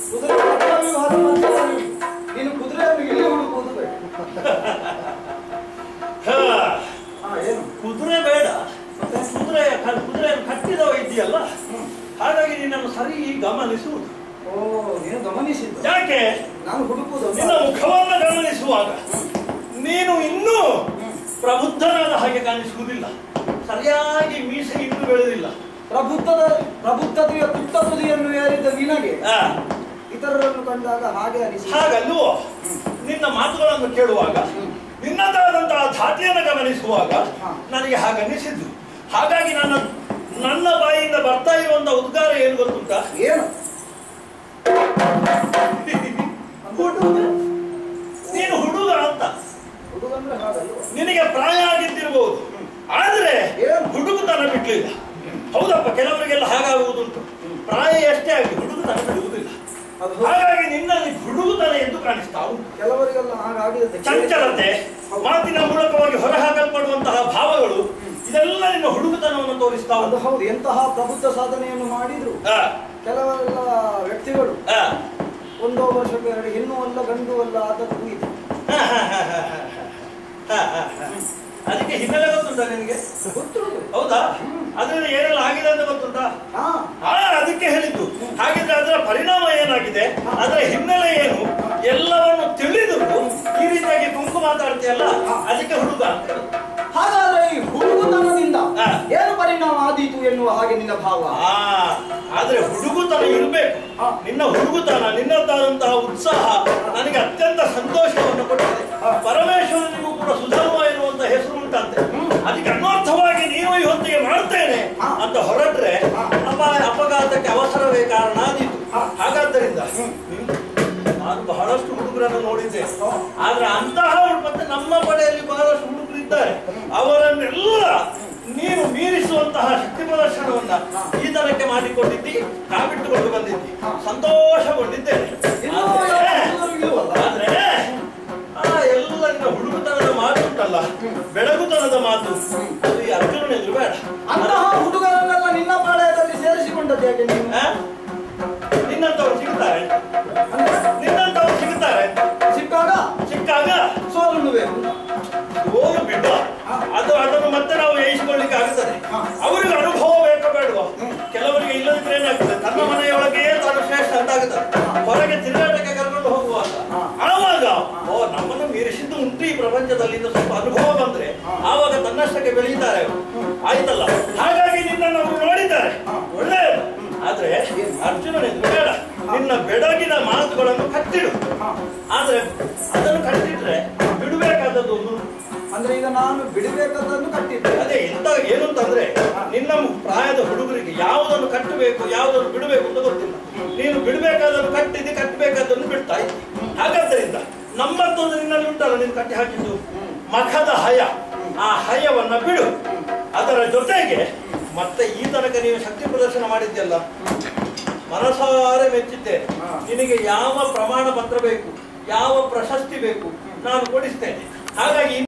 ಕುದುರೆ ಪತ್ರ ವ್ಯೂಹಾರ ಮಾಡ್ತಾರೆ. ನೀನು ಕುದುರೆಯನ್ನು ಇಲ್ಲಿ ಹುಡುಕುವುದು ಬೇಡ ಹಾ, ಹಾ ಏನು ಕುದುರೆ ಬೇಡ ಕುದುರೆ ಕುದುರೆಯನ್ನು ಕಟ್ಟಿದವ ಇದೆಯಲ್ಲ ಹಾಗಾಗಿ ನಿನ್ನನ್ನು ಸರಿ ಗಮನಿಸುವುದು ಓ ನೀನು ಗಮನಿಸಿದ್ದು ಯಾಕೆ ನಾನು ಹುಡುಕುವುದು ನಿನ್ನ ಮುಖವನ್ನು ಗಮನಿಸುವಾಗ ನೀನು ಇನ್ನೂ ಪ್ರಬುದ್ಧನಾದ ಹಾಗೆ ಕಾಣಿಸುವುದಿಲ್ಲ ಸರಿಯಾಗಿ ಮೀಸೆ ಇನ್ನೂ ಬೆಳೆದಿಲ್ಲ ಪ್ರಬುದ್ಧದ ಪ್ರಬುದ್ಧತೆಯ ತುಟ್ಟ ತುದಿಯನ್ನು ಏರಿದ ನಿನಗೆ ಆ, ಇತರರನ್ನು ಕಂಡಾಗ ಹಾಗೆ ಅನಿಸಿ ಹಾಗಲ್ವೋ ನಿನ್ನ ಮಾತುಗಳನ್ನು ಕೇಳುವಾಗ ನಿನ್ನದಾದಂತಹ ಧಾಟಿಯನ್ನು ಗಮನಿಸುವಾಗ ಹಾ. ನನಗೆ ಹಾಗನ್ನಿಸಿದ್ದು ಹಾಗಾಗಿ ನನ್ನ ನನ್ನ ಬಾಯಿಯಿಂದ ಬರ್ತಾ ಇರುವಂತ ಉದ್ಗಾರ ಏನು ಗೊತ್ತುಂಟ ಏನು ಹುಡುಗ ನೀನು ಹುಡುಗ ಅಂತ ಹುಡುಗಂದ್ರೆ ಹಾಗಲ್ವ ನಿನಗೆ ಪ್ರಾಯ ಆಗಿದ್ದಿರಬಹುದು ಆದ್ರೆ ಏನು? ಹುಡುಗತನ ಬಿಡ್ಲಿಲ್ಲ ಹೌದಪ್ಪ ಕೆಲವರಿಗೆಲ್ಲ ಹಾಗಾಗುವುದುಂಟು ಪ್ರಾಯ ಎಷ್ಟೇ ಆಗಲಿ ಹುಡುಗತನ ಬಿಡುವುದಿಲ್ಲ ಅದು ಹೌದು. ಹಾಗಾಗಿ ನಿನ್ನಲ್ಲಿ ಹುಡುಗತನ ಎಂದು ಕಾಣಿಸ್ತಾ ಉಂಟು ಕೆಲವರಿಗೆಲ್ಲ ಹಾಗಾಗಿದೆ ಚಂಚಲತೆ ಹೌದು. ಮಾತಿನ ಮೂಲಕವಾಗಿ ಹೊರಹಾಕಲ್ಪಡುವಂತಹ ಭಾವಗಳು ಇದೆಲ್ಲ ನಿನ್ನ ಹುಡುಗತನವನ್ನು ತೋರಿಸ್ತಾ ಅದು ಉಂಟು ಹೌದು ಎಂತಹ ಪ್ರಬುದ್ಧ ಸಾಧನೆಯನ್ನು ಮಾಡಿದ್ರು ಆ, ಕೆಲವೆಲ್ಲ ವ್ಯಕ್ತಿಗಳು ಆ, ಒಂದೋ ವರ್ಷಕ್ಕೆ ಎರಡು ಹೆಣ್ಣು ಅಲ್ಲ ಗಂಡು ಅಲ್ಲ ಆದದ್ದು ಇದೆ ಆ, ಆ, ಆ, ಆ, ಆ, ಆ, ಆ. ಅದಕ್ಕೆ ಹಿನ್ನೆಲೆ ಗೊತ್ತುಂಟಾ ನಿನಗೆ ಗೊತ್ತುಂಟು ಹೌದಾ ಅದರಿಂದ ಏನೆಲ್ಲ ಆಗಿದೆ ಅಂತ ಗೊತ್ತುಂಟಾ ಹಾ ಆ ಅದಕ್ಕೆ ಹೇಳಿದ್ದು ಹಾಗಿದ್ರೆ ಅದರ ಪರಿಣಾಮ ಏನಾಗಿದೆ ಅದರ ಹಿನ್ನೆಲೆ ಏನು ಎಲ್ಲವನ್ನು ತಿಳಿದ್ರು ಈ ರೀತಿಯಾಗಿ ಕುಂಕು ಮಾತಾಡ್ತೀಯಲ್ಲ ಅದಕ್ಕೆ ಹುಡುಗ ಅಂತ ಹೇಳುದು. ಹಾಗಾದ್ರೆ ಈ ಹುಡುಗತನದಿಂದ ಹಾ. ಏನು ಪರಿಣಾಮ ಆದೀತು ಎನ್ನುವ ಹಾಗೆ ನಿನ್ನ ಭಾವ ಆ ಆದ್ರೆ ಹುಡುಗುತನ ಇರಬೇಕು ಹಾ. ನಿನ್ನ ಹುಡುಗುತನ ನಿನ್ನದ್ದಾದಂತಹ ಉತ್ಸಾಹ ನನಗೆ ಅತ್ಯಂತ ಸಂತೋಷವನ್ನು ಕೊಟ್ಟಿದೆ ಹಾ. ಪರಮೇಶ್ವರನಿಗೂ ಕೂಡ ಸುಧರ್ಮ ಎನ್ನುವಂತ ಹೆಸರು ಉಂಟಂತೆ ಅದಕ್ಕೆ ಅನ್ವರ್ಥವಾಗಿ ನೀವು ಈ ಹೊತ್ತಿಗೆ ಮಾಡ್ತೇನೆ ಹಾ. ಅಂತ ಹೊರಟ್ರೆ ಹಾ. ಅಪಾಯ ಅಪಘಾತಕ್ಕೆ ಅವಸರವೇ ಕಾರಣ ಆದೀತು ಹಾ. ಹಾಗಾದ್ದರಿಂದ ನೀವು- ನಾನು ಬಹಳಷ್ಟು ಹುಡುಗರನ್ನು ನೋಡಿದ್ದೆ ಹಾ. ಆದ್ರೆ ಅಂತಹ ಮತ್ತೆ ನಮ್ಮ ಪಡೆಯಲ್ಲಿ ಬಹಳಷ್ಟು ಹುಡುಗರು ಇದ್ದಾರೆ ಅವರನ್ನೆಲ್ಲ ನೀನು ಮೀರಿಸುವಂತಹ ಶಕ್ತಿ ಪ್ರದರ್ಶನವನ್ನ ಈ ತರಕ್ಕೆ ಮಾಡಿಕೊಂಡಿದ್ದಿ ಕಾಬಿಟ್ಟುಕೊಂಡು ಬಂದಿದ್ದಿ ಹಾ. ಸಂತೋಷಗೊಂಡಿದ್ದೇನೆ ಇನ್ನೂ ಆದ್ರೆ- ಯಾವ ಹುಡುಗರು ಇಲ್ವಲ್ಲ? ಆದ್ರೆ ಆ ಎಲ್ಲ ನಿನ್ನ ಹುಡುಗತನದ ಮಾತು ಉಂಟಲ್ಲ ಬೆಳಗುತನದ ಮಾತು ಅದು ಈ ಅರ್ಜುನನ ಎದುರು ಬೇಡ ಅಂತಹ ಹುಡುಗರನ್ನೆಲ್ಲ ನಿನ್ನ ಪಾಳಯದಲ್ಲಿ ಸೇರಿಸಿಕೊಂಡದ್ದು ಯಾಕೆ ನೀನು ಆ? ನಿನ್ನಂತವ್ರು ಸಿಗ್ತಾರೆ ಅಂದ್ರೆ ನಿನ್ನಂತವ್ರು ಸಿಗ್ತಾರೆ ಸಿಕ್ಕಾಗ ಸಿಕ್ಕಾಗ ಸೋಲುಣಬೇಕು ಹೋಗು ಬಿಟ್ಟು ಅದು ಅದನ್ನು ಮತ್ತೆ ನಾವು ಜಯಿಸಿಕೊಳ್ಳಿಕ್ಕೆ ಆಗ್ತದೆ ಹಾ. ಅವರಿಗೆ ಅನುಭವ ಬೇಕೋ ಬೇಡವಾ ಕೆಲವರಿಗೆ ಇಲ್ಲದಿದ್ರೆ ಏನಾಗ್ತದೆ ತನ್ನ ಮನೆಯೊಳಗೆ ತಾನು ಶ್ರೇಷ್ಠ ಅಂತ ಆಗುತ್ತದೆ ಹೊರಗೆ ತಿರುಗಾಟಕ್ಕೆ ಕರ್ಕೊಂಡು ಹೋಗುವಾಗ ಹಾ. ಆವಾಗ ಓ ನಮ್ಮನ್ನು ಮೀರಿಸಿದ್ದು ಉಂಟು ಈ ಪ್ರಪಂಚದಲ್ಲಿ ಇಂದ ಸ್ವಲ್ಪ ಅನುಭವ ಬಂದ್ರೆ ಹಾ. ಆವಾಗ ತನ್ನಷ್ಟಕ್ಕೆ ಬೆಳೀತಾರೆ ಅವರು ಆಯ್ತಲ್ಲ ಹಾಗಾಗಿ ನಿನ್ನನ್ನು ಅವರು ನೋಡಿದ್ದಾರೆ ಹಾ. ಒಳ್ಳೆಯದು ಆದ್ರೆ ಅರ್ಜುನನಿಗೆ ಬೇಡ ನಿನ್ನ ಬೆಡಗಿನ ಮಾತುಗಳನ್ನು ಕಟ್ಟಿಡು ಹಾ. ಆದ್ರೆ ಅದನ್ನು ಕಟ್ಟಿಟ್ರೆ ಬಿಡಬೇಕಾದದ್ದು ಒಂದು ಅಂದ್ರೆ ಈಗ ನಾನು ಬಿಡಬೇಕಾದನ್ನು ಕಟ್ಟಿದ್ದೆ ಅದೇ ಎಂತ ಏನು ಅಂತಂದ್ರೆ ನಿನ್ನ ಪ್ರಾಯದ ಹುಡುಗರಿಗೆ ಯಾವುದನ್ನು ಕಟ್ಟಬೇಕು ಯಾವುದನ್ನು ಬಿಡಬೇಕು ಅಂತ ಗೊತ್ತಿಲ್ಲ ನೀನು ಬಿಡಬೇಕಾದನ್ನು ಕಟ್ಟಿದ್ದು ಕಟ್ಟಬೇಕಾದನ್ನು ಬಿಡ್ತಾ ಇದ್ದಿ ಹಾಗಾದ್ದರಿಂದ ನಮ್ಮತ್ತೊಂದು ನಿನ್ನಲ್ಲಿ ಉಂಟಲ್ಲ ನೀನು ಕಟ್ಟಿ ಹಾಕಿದ್ದು ಮಖದ ಹಯ ಆ ಹಯವನ್ನ ಬಿಡು ಅದರ ಜೊತೆಗೆ ಮತ್ತೆ ಈ ತನಕ ನೀವು ಶಕ್ತಿ ಪ್ರದರ್ಶನ ಮಾಡಿದ್ಯಲ್ಲ ಮನಸಾರೆ ಮೆಚ್ಚಿದ್ದೇನೆ ಹಾ. ನಿನಗೆ ಯಾವ ಪ್ರಮಾಣ ಪತ್ರ ಬೇಕು ಯಾವ ಪ್ರಶಸ್ತಿ ಬೇಕು ನಾನು ಕೊಡಿಸ್ತೇನೆ ಹಾಗಾಗಿ